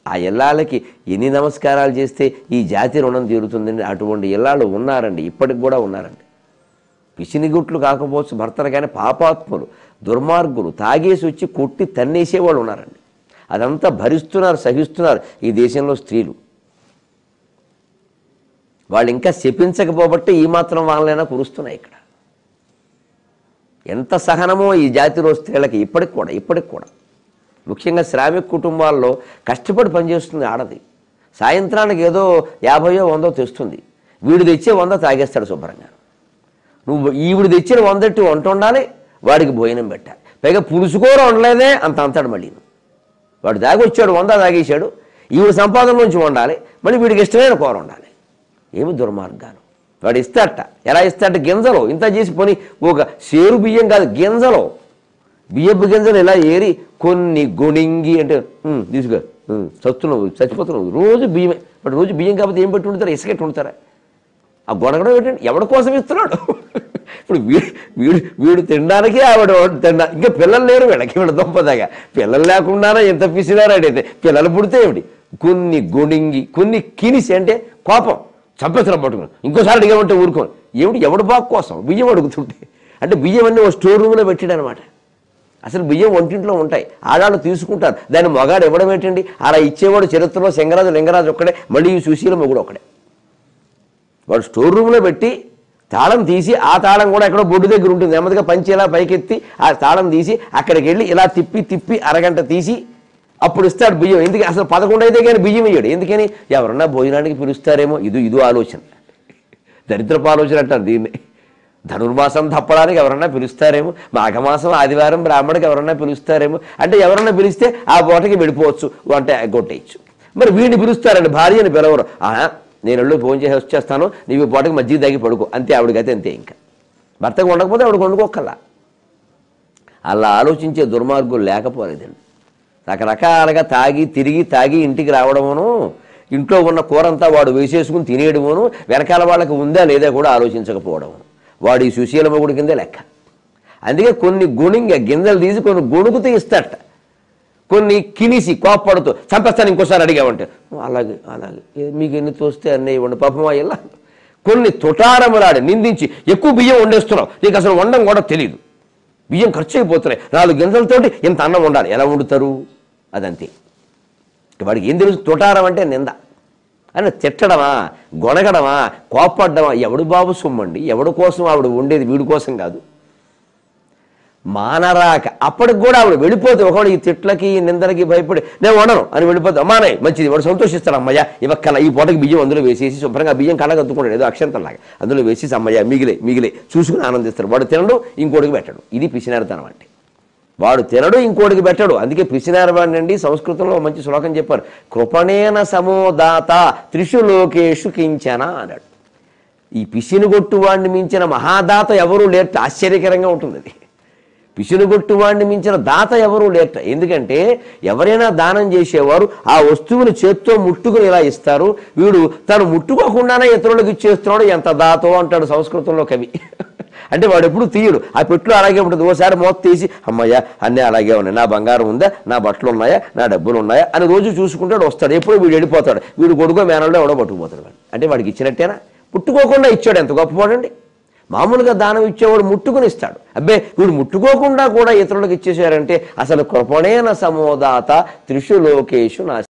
ఆ ఇల్లాలకి ఎన్ని నమస్కారాలు చేస్తే ఈ జాతి రుణం తీరుతుందండి అటువంటి ఇల్లాలు ఉన్నారండి ఇప్పటికి కూడా ఉన్నారండి పిసినిగుట్లు కాకపోవచ్చు భర్తలు కానీ పాపాత్ములు దుర్మార్గులు తాగేసి వచ్చి కొట్టి తన్నేసేవాళ్ళు ఉన్నారండి అదంతా భరిస్తున్నారు సహిస్తున్నారు ఈ దేశంలో స్త్రీలు వాళ్ళు ఇంకా శపించకపోబట్టే ఈ మాత్రం వాళ్ళైనా కురుస్తున్నాయి ఇక్కడ ఎంత సహనమో ఈ జాతిలో స్త్రీలకి ఇప్పటికి కూడా ఇప్పటికి కూడా ముఖ్యంగా శ్రామిక కుటుంబాల్లో కష్టపడి పనిచేస్తుంది ఆడది సాయంత్రానికి ఏదో యాభయో వందో తెస్తుంది వీడు తెచ్చే వంద తాగేస్తాడు శుభ్రంగా నువ్వు ఈవిడ తెచ్చిన వందట్టి వంట ఉండాలి వాడికి భోజనం పెట్టాలి పైగా పులుసుకోర ఉండలేదే అంత అంతాడు మళ్ళీ వాడు దాగి వచ్చాడు వంద తాగేశాడు ఈవిడ సంపాదన నుంచి వండాలి మళ్ళీ వీడికి ఇష్టమైన కూర ఉండాలి ఏమి దుర్మార్గాలు వాడు ఇస్తాట ఎలా ఇస్తాట గింజలో ఇంత చేసి పోని ఒక సేరు బియ్యం కాదు గింజలో బియ్యపు గింజలు ఇలా ఏరి కొన్ని గొణింగి అంటే "ఉమ్, తీసుకో ఉమ్, చస్తున్నావు చచ్చిపోతున్నావు రోజు బియ్యమే బట్ రోజు బియ్యం కాకపోతే ఏం పెట్టి ఉంటారా ఇసుకెట్టి ఉంటారా ఆ గొడగడం ఏంటంటే ఎవడి కోసం ఇస్తున్నాడు ఇప్పుడు వీడు వీడు వీడు తినడానికి ఆవిడ తిన్నా ఇంకా పిల్లలు లేరు వీళ్ళకి వీళ్ళ దొంపదాగా పిల్లలు లేకుండానే ఎంత పిసినారాడైతే పిల్లలు పుడితే ఏమిటి కొన్ని గొడింగి కొన్ని కినిసి అంటే కోపం చంపేస్తారు పట్టుకుని ఇంకోసారి అడిగామంటే ఊరుకోను ఏమిటి ఎవడు బాగు కోసం బియ్యం అడుగుతుంటే అంటే బియ్యం అన్నీ ఓ స్టోర్ రూమ్లో పెట్టాడు అనమాట అసలు బియ్యం ఒంటింట్లో ఉంటాయి ఆడాళ్ళు తీసుకుంటారు దాన్ని మగాడు ఇవ్వడం ఏంటండి అలా ఇచ్చేవాడు చరిత్రలో సింగరాజు లింగరాజు ఒక్కడే మళ్ళీ ఈ సుశీల మొగుడు ఒకడే వాడు స్టోర్ రూమ్లో పెట్టి తాళం తీసి ఆ తాళం కూడా ఎక్కడో బొడ్డు దగ్గర ఉంటుంది నెమ్మదిగా పంచి ఇలా పైకెత్తి ఆ తాళం తీసి అక్కడికి వెళ్ళి ఇలా తిప్పి తిప్పి అరగంట తీసి అప్పుడు ఇస్తాడు బియ్యం ఎందుకని అసలు పదకొండు అయితే కానీ బియ్యం ఇయ్యాడు ఎందుకని ఎవరన్నా భోజనానికి పిలుస్తారేమో ఇది ఇది ఆలోచన దరిద్రపు ఆలోచన అంటారు దీన్ని ధనుర్మాసం తప్పడానికి ఎవరన్నా పిలుస్తారేమో మాఘమాసం ఆదివారం బ్రాహ్మడికి ఎవరన్నా పిలుస్తారేమో అంటే ఎవరన్నా పిలిస్తే ఆ పూటకి వెళ్ళిపోవచ్చు అంటే కొట్టేయచ్చు మరి వీడిని పిలుస్తారండి భార్యని పిలవరు ఆహా నేను వెళ్ళి ఫోన్ చేసి వచ్చేస్తాను నీవు ఈ పూటకి మజ్జిగ తగ్గి పడుకో అంతే ఆవిడకైతే అంతే ఇంకా భర్తకు ఉండకపోతే ఆవిడ వండుకోకల్లా అలా ఆలోచించే దుర్మార్గులు లేకపోలేదండి రకరకాలుగా తాగి తిరిగి తాగి ఇంటికి రావడమును ఇంట్లో ఉన్న కూరంతా వాడు వేసేసుకుని తినేయడమును వెనకాల వాళ్ళకి ఉందా లేదా కూడా ఆలోచించకపోవడం వాడు ఈ సుశీల మొగుడు కిందే లెక్క అందుకే కొన్ని గుణింగ గింజలు తీసి కొన్ని గొణుకుతూ ఇస్తాట కొన్ని కినిసి కోప్పడుతూ చంపేస్తాను ఇంకోసారి అడిగామంటే అలాగే అలాగే ఏ- మీకు ఎన్ని తోస్తే అన్నీ ఇవ్వండి పాపం ఇలా కొన్ని తుటారములాడి నిందించి ఎక్కువ బియ్యం వండేస్తున్నావు నీకు అసలు వండడం కూడా తెలియదు బియ్యం ఖర్చు అయిపోతున్నాయి నాలుగు గింజలతోటి ఇంత అన్నం ఉండాలి ఎలా వండుతారు అదంతే ఇక వాడికి ఏం తెలుసు తుటారం అంటే నింద అని తిట్టడమా గొనగడమా కోప్పడ్డమా ఎవడు బాబు సొమ్మండి ఎవడి కోసం ఆవిడ ఉండేది వీడి కోసం కాదు మానరాక అప్పటికి కూడా ఆవిడ వెళ్ళిపోతే ఒకవేళ ఈ తిట్లకి ఈ నిందలకి భయపడి నేను వండను అని వెళ్ళిపోతే అమ్మానే మంచిది వాడు సంతోషిస్తాడు అమ్మయ్య ఇవక్కల ఈ పూటకి బియ్యం అందులో వేసేసి శుభ్రంగా బియ్యం కళ్ళకి అద్దుకుంటాడు ఏదో అక్షంతంలాగా అందులో వేసేసి అమ్మయ్య మిగిలే మిగిలే చూసుకుని ఆనందిస్తాడు వాడు తినడు ఇంకోటికి పెట్టడు ఇది పిసినారితనం అంటే వాడు తినడు ఇంకోటికి పెట్టడు అందుకే పిసినారవాడిని అండి సంస్కృతంలో ఓ మంచి శ్లోకం చెప్పారు కృపణేన సమోదాత త్రిషు లోకేషు కించన అన్నాడు ఈ పిసినుగొట్టు వాడిని మించిన మహాదాత ఎవరూ లేట ఆశ్చర్యకరంగా ఉంటుంది అది పిసినుగొట్టు వాడిని మించిన దాత ఎవరూ లేట ఎందుకంటే ఎవరైనా దానం చేసేవారు ఆ వస్తువుని చేత్తో ముట్టుకుని ఇలా ఇస్తారు వీడు తను ముట్టుకోకుండానే ఇతరులకు ఇచ్చేస్తున్నాడు ఎంత దాతో అంటాడు సంస్కృతంలో కవి అంటే వాడు ఎప్పుడు తీయడు ఆ పెట్టులో అలాగే ఉంటుంది ఓసారి మోత తీసి అమ్మయ్య అన్నీ అలాగే ఉన్నాయి నా బంగారం ఉందా నా బట్టలు ఉన్నాయా నా డబ్బులు ఉన్నాయా అని రోజు చూసుకుంటాడు వస్తాడు ఎప్పుడు వీడు వెళ్ళిపోతాడు వీడు కొడుకో మేనల్లో ఎవడో పట్టుకుపోతాడు వాడు అంటే వాడికి ఇచ్చినట్టేనా పుట్టుకోకుండా ఇచ్చాడు ఎంత గొప్పవాడండి మామూలుగా దానం ఇచ్చేవాడు ముట్టుకుని ఇస్తాడు అబ్బే వీడు ముట్టుకోకుండా కూడా ఇతరులకు ఇచ్చేసారంటే అసలు కృపణేన సమోదాత త్రిషు లోకేషు నా